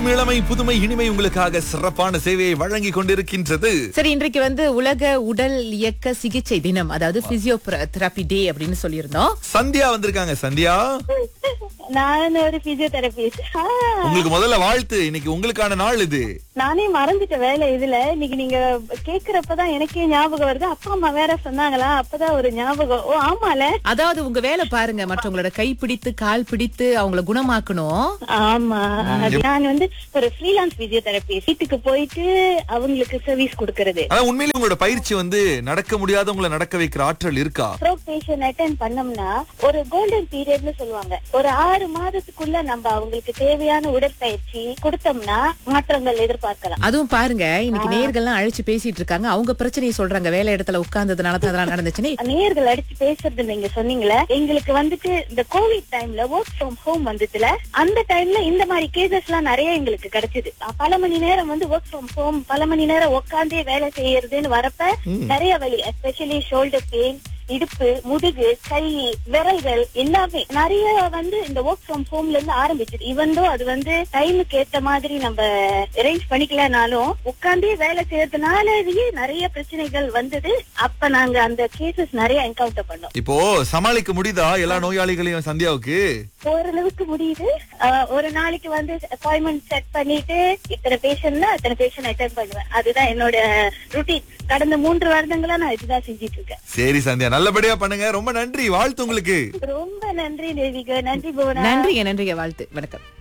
இளமை புதுமை இனிமை உங்களுக்காக சிறப்பான சேவையை வழங்கி கொண்டிருக்கின்றது சரி இன்றைக்கு வந்து உலக உடல் இயக்க சிகிச்சை தினம் அதாவது பிசியோ தெரப்பி டே அப்படின்னு சொல்லியிருந்தோம் சந்தியா வந்திருக்காங்க சந்தியா நான் ஒரு பிசியோதெரபிஸ்ட் உங்களுக்கு முதல்ல வாழ்த்து இன்னைக்கு உங்களுக்கான நாள் இது நானே மறந்துட்ட வேலை இதுல இன்னைக்கு நீங்க கேக்குறப்பதான் எனக்கே ஞாபகம் வருது அப்பா அம்மா வேற சொன்னாங்களா அப்பதான் ஒரு ஞாபகம் ஓ ஆமால அதாவது உங்க வேலை பாருங்க மற்றவங்களோட கை பிடித்து கால் பிடித்து அவங்கள குணமாக்கணும் ஆமா அது நான் வந்து ஒரு ஃப்ரீலான்ஸ் பிசியோதெரபி வீட்டுக்கு போயிட்டு அவங்களுக்கு சர்வீஸ் கொடுக்கறது ஆனா உண்மையிலேயே உங்களோட பயிற்சி வந்து நடக்க முடியாதவங்களை நடக்க வைக்கிற ஆற்றல் இருக்கா ஸ்ட்ரோக் பேஷண்ட் அட்டன் பண்ணோம்னா ஒரு கோல்டன் பீரியட்னு சொல்லுவாங்க ஒரு ஆறு மாதத்துக்குள்ள நம்ம அவங்களுக்கு தேவையான உடற்பயிற்சி கொடுத்தோம்னா மாற்றங்கள் எதிர்பார்க்கலாம் அதுவும் பாருங்க இன்னைக்கு நேர்கள்லாம் அழைச்சு பேசிட்டு இருக்காங்க அவங்க பிரச்சனையை சொல்றாங்க வேலை இடத்துல உட்கார்ந்ததுனால தான் அதெல்லாம் நடந்துச்சுன்னு நேர்கள் அடிச்சு பேசுறது நீங்க சொன்னீங்களே எங்களுக்கு வந்துட்டு இந்த கோவிட் டைம்ல ஒர்க் ஃப்ரம் ஹோம் வந்ததுல அந்த டைம்ல இந்த மாதிரி கேசஸ் எல்லாம் நிறைய எங்களுக்கு கிடைச்சது பல மணி நேரம் வந்து ஒர்க் ஃப்ரம் ஹோம் பல மணி நேரம் உட்காந்தே வேலை செய்யறதுன்னு வரப்ப நிறைய வலி எஸ்பெஷலி ஷோல்டர் பெயின் இடுப்பு முதுகு கை விரல்கள் எல்லாமே நிறைய வந்து இந்த ஒர்க் ஃப்ரம் ஹோம்ல இருந்து ஆரம்பிச்சது இவந்தோ அது வந்து டைமுக்கு ஏத்த மாதிரி நம்ம அரேஞ்ச் பண்ணிக்கலனாலும் உட்காந்தே வேலை செய்யறதுனாலயே நிறைய பிரச்சனைகள் வந்தது அப்ப நாங்க அந்த கேசஸ் நிறைய என்கவுண்டர் பண்ணோம் இப்போ சமாளிக்க முடியுதா எல்லா நோயாளிகளையும் சந்தியாவுக்கு ஓரளவுக்கு முடியுது ஆஹ் ஒரு நாளைக்கு வந்து அப்பாயின்மெண்ட் செட் பண்ணிட்டு இத்தனை பேஷண்ட்னா அத்தனை பேஷண்ட் அட்டன் பண்ணுவேன் அதுதான் என்னோட ருட்டீன் கடந்த மூன்று வருடங்களா நான் இதுதான் செஞ்சிட்டு இருக்கேன் சரி சந்தியா நல்லபடியா பண்ணுங்க ரொம்ப நன்றி வாழ்த்து உங்களுக்கு ரொம்ப நன்றி தேவிகா நன்றி புவனா நன்றிங்க நன்றிங்க வாழ்த்து வணக்கம்